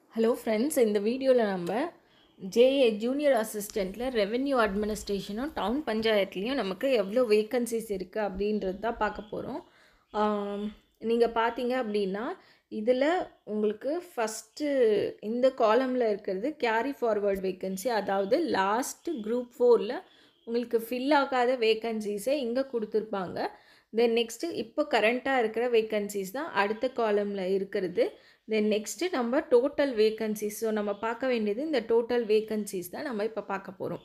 hello friends இந்த வீடியோவில் நம்ம ஜேஏ ஜூனியர் அசிஸ்டண்ட்டில் ரெவென்யூ அட்மினிஸ்ட்ரேஷனும் டவுன் பஞ்சாயத்துலேயும் நமக்கு எவ்வளோ வேக்கன்சிஸ் இருக்குது அப்படின்றது தான் பார்க்க போகிறோம் நீங்கள் பார்த்தீங்க அப்படின்னா இதில் உங்களுக்கு ஃபஸ்ட்டு இந்த காலமில் இருக்கிறது கேரி ஃபார்வர்ட் வேக்கன்சி அதாவது லாஸ்ட்டு குரூப் ஃபோரில் உங்களுக்கு ஃபில் ஆகாத வேக்கன்சிஸை இங்கே கொடுத்துருப்பாங்க தென் நெக்ஸ்ட்டு இப்போ கரண்ட்டாக இருக்கிற வேக்கன்சிஸ் தான் அடுத்த காலமில் இருக்கிறது தென் நெக்ஸ்ட்டு நம்ம டோட்டல் வேக்கன்சிஸ் ஸோ நம்ம பார்க்க வேண்டியது இந்த டோட்டல் வேக்கன்சிஸ் தான் நம்ம இப்போ பார்க்க போகிறோம்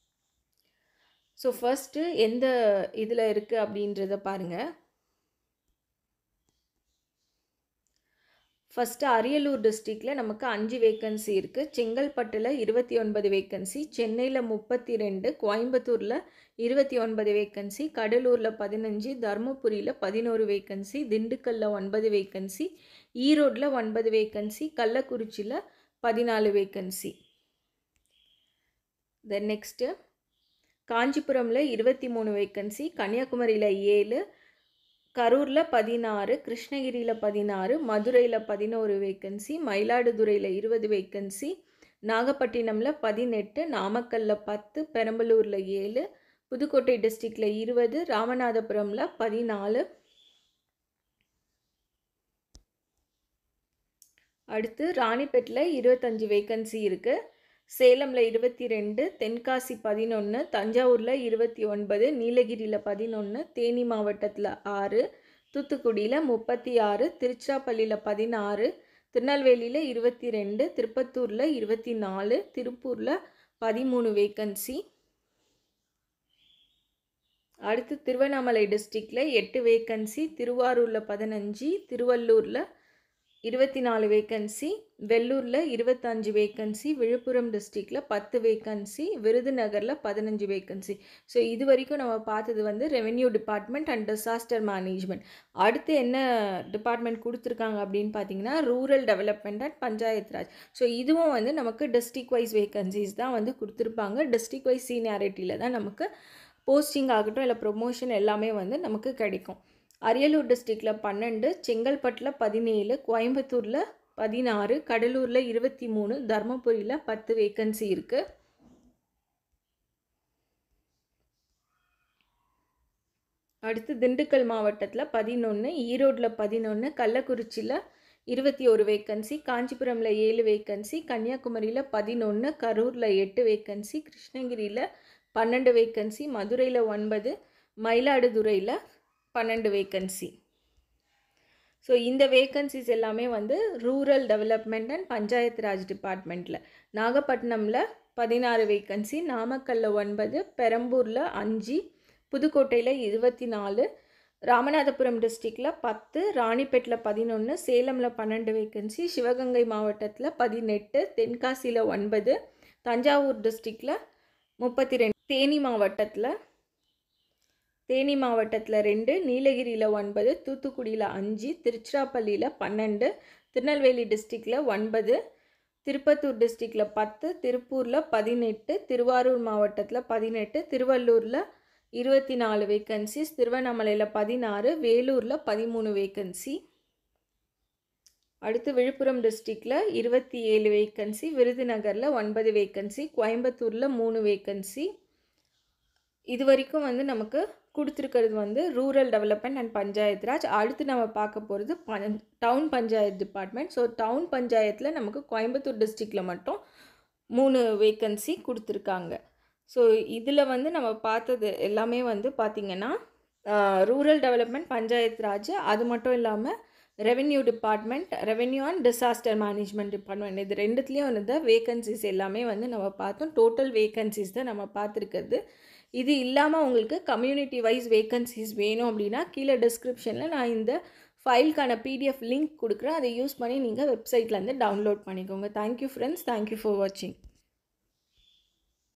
ஸோ ஃபஸ்ட்டு எந்த இதில் இருக்குது அப்படின்றத பாருங்கள் ஃபஸ்ட்டு அரியலூர் டிஸ்ட்ரிக்டில் நமக்கு அஞ்சு வேக்கன்சி இருக்குது செங்கல்பட்டில் இருபத்தி ஒன்பது வேக்கன்சி சென்னையில் முப்பத்தி ரெண்டு கோயம்புத்தூரில் இருபத்தி ஒன்பது வேக்கன்சி கடலூரில் பதினஞ்சு தருமபுரியில் பதினோரு வேக்கன்சி திண்டுக்கல்லில் ஒன்பது வேக்கன்சி ஈரோட்டில் ஒன்பது வேக்கன்சி கள்ளக்குறிச்சியில் பதினாலு வேக்கன்சி தென் நெக்ஸ்ட்டு காஞ்சிபுரமில் இருபத்தி மூணு வேக்கன்சி கன்னியாகுமரியில் ஏழு கரூரில் பதினாறு கிருஷ்ணகிரியில் பதினாறு மதுரையில் பதினோரு வேக்கன்சி மயிலாடுதுறையில் இருபது வேக்கன்சி நாகப்பட்டினமில் பதினெட்டு நாமக்கல்லில் பத்து பெரம்பலூரில் ஏழு புதுக்கோட்டை டிஸ்ட்ரிக்டில் இருபது ராமநாதபுரமில் பதினாலு அடுத்து ராணிப்பேட்டில் இருபத்தஞ்சி வேக்கன்சி இருக்குது சேலமில் இருபத்தி ரெண்டு தென்காசி பதினொன்று தஞ்சாவூரில் இருபத்தி ஒன்பது நீலகிரியில் பதினொன்று தேனி மாவட்டத்தில் ஆறு தூத்துக்குடியில் முப்பத்தி ஆறு திருச்சிராப்பள்ளியில் பதினாறு திருநெல்வேலியில் இருபத்தி ரெண்டு திருப்பத்தூரில் இருபத்தி நாலு திருப்பூரில் பதிமூணு வேக்கன்சி அடுத்து திருவண்ணாமலை டிஸ்ட்ரிக்டில் எட்டு வேக்கன்சி திருவாரூரில் பதினஞ்சு திருவள்ளூரில் இருபத்தி நாலு வேக்கன்சி வெள்ளூரில் இருபத்தஞ்சு வேக்கன்சி விழுப்புரம் டிஸ்ட்ரிக்டில் பத்து வேக்கன்சி விருதுநகரில் பதினஞ்சு வேக்கன்சி ஸோ இது வரைக்கும் நம்ம பார்த்தது வந்து revenue department and disaster management அடுத்து என்ன டிபார்ட்மெண்ட் கொடுத்துருக்காங்க அப்படின்னு பார்த்தீங்கன்னா rural development and Panchayat Raj so இதுவும் வந்து நமக்கு டிஸ்ட்ரிக் வைஸ் வேக்கன்சிஸ் தான் வந்து கொடுத்துருப்பாங்க டிஸ்ட்ரிக் வைஸ் சீனியாரிட்டியில் தான் நமக்கு போஸ்டிங் ஆகட்டும் இல்லை ப்ரொமோஷன் எல்லாமே வந்து நமக்கு கிடைக்கும் அரியலூர் டிஸ்ட்ரிக்டில் பன்னெண்டு செங்கல்பட்டில் பதினேழு கோயம்புத்தூரில் பதினாறு கடலூரில் இருபத்தி மூணு தருமபுரியில் பத்து வேக்கன்சி இருக்குது அடுத்து திண்டுக்கல் மாவட்டத்தில் பதினொன்று ஈரோட்டில் பதினொன்று கள்ளக்குறிச்சியில் இருபத்தி ஒரு வேக்கன்சி காஞ்சிபுரமில் ஏழு வேக்கன்சி கன்னியாகுமரியில் பதினொன்று கரூரில் எட்டு வேக்கன்சி கிருஷ்ணகிரியில் பன்னெண்டு வேக்கன்சி மதுரையில் ஒன்பது மயிலாடுதுறையில் பன்னெண்டு வேக்கன்சி ஸோ இந்த வேக்கன்சிஸ் எல்லாமே வந்து rural development and Panchayat Raj டிபார்ட்மெண்ட்டில் நாகப்பட்டினமில் பதினாறு வேக்கன்சி நாமக்கல்லில் ஒன்பது பெரம்பூரில் அஞ்சு புதுக்கோட்டையில் இருபத்தி நாலு ராமநாதபுரம் டிஸ்ட்ரிக்டில் பத்து ராணிப்பேட்டில் பதினொன்று சேலமில் பன்னெண்டு வேக்கன்சி சிவகங்கை மாவட்டத்தில் பதினெட்டு தென்காசியில் ஒன்பது தஞ்சாவூர் டிஸ்ட்ரிக்டில் முப்பத்தி ரெண்டு தேனி மாவட்டத்தில் தேனி மாவட்டத்தில் ரெண்டு நீலகிரியில் ஒன்பது தூத்துக்குடியில் அஞ்சு திருச்சிராப்பள்ளியில் பன்னெண்டு திருநெல்வேலி டிஸ்ட்ரிக்டில் ஒன்பது திருப்பத்தூர் டிஸ்ட்ரிக்டில் பத்து திருப்பூரில் பதினெட்டு திருவாரூர் மாவட்டத்தில் பதினெட்டு திருவள்ளூரில் இருபத்தி நாலு வேக்கன்சிஸ் திருவண்ணாமலையில் பதினாறு வேலூரில் பதிமூணு வேக்கன்சி அடுத்து விழுப்புரம் டிஸ்ட்ரிக்டில் இருபத்தி ஏழு வேக்கன்சி விருதுநகரில் ஒன்பது வேக்கன்சி கோயம்புத்தூரில் மூணு வேக்கன்சி இது வரைக்கும் வந்து நமக்கு கொடுத்துருக்கிறது வந்து rural development and Panchayat Raj அடுத்து நம்ம பார்க்க போகிறது பஞ் town Panchayat department so town பஞ்சாயத்தில் நமக்கு கோயம்புத்தூர் டிஸ்ட்ரிக்டில் மட்டும் மூணு வேக்கன்சி கொடுத்துருக்காங்க ஸோ இதில் வந்து நம்ம பார்த்தது எல்லாமே வந்து பார்த்திங்கன்னா ரூரல் டெவலப்மெண்ட் பஞ்சாயத் ராஜ் அது மட்டும் இல்லாமல் revenue department revenue and disaster management department இது ரெண்டுத்துலேயும் வந்து வேக்கன்சிஸ் எல்லாமே வந்து நம்ம பார்த்தோம் டோட்டல் வேக்கன்சிஸ் தான் நம்ம பார்த்துருக்கிறது இது இல்லாமல் உங்களுக்கு கம்யூனிட்டி வைஸ் வேக்கன்சிஸ் வேணும் அப்படின்னா கீழே டிஸ்கிரிப்ஷனில் நான் இந்த ஃபைலுக்கான பிடிஎஃப் லிங்க் கொடுக்குறேன் அதை யூஸ் பண்ணி நீங்கள் வெப்சைட்லேருந்து டவுன்லோட் பண்ணிக்கோங்க தேங்க்யூ ஃப்ரெண்ட்ஸ் தேங்க்யூ ஃபார் வாட்சிங்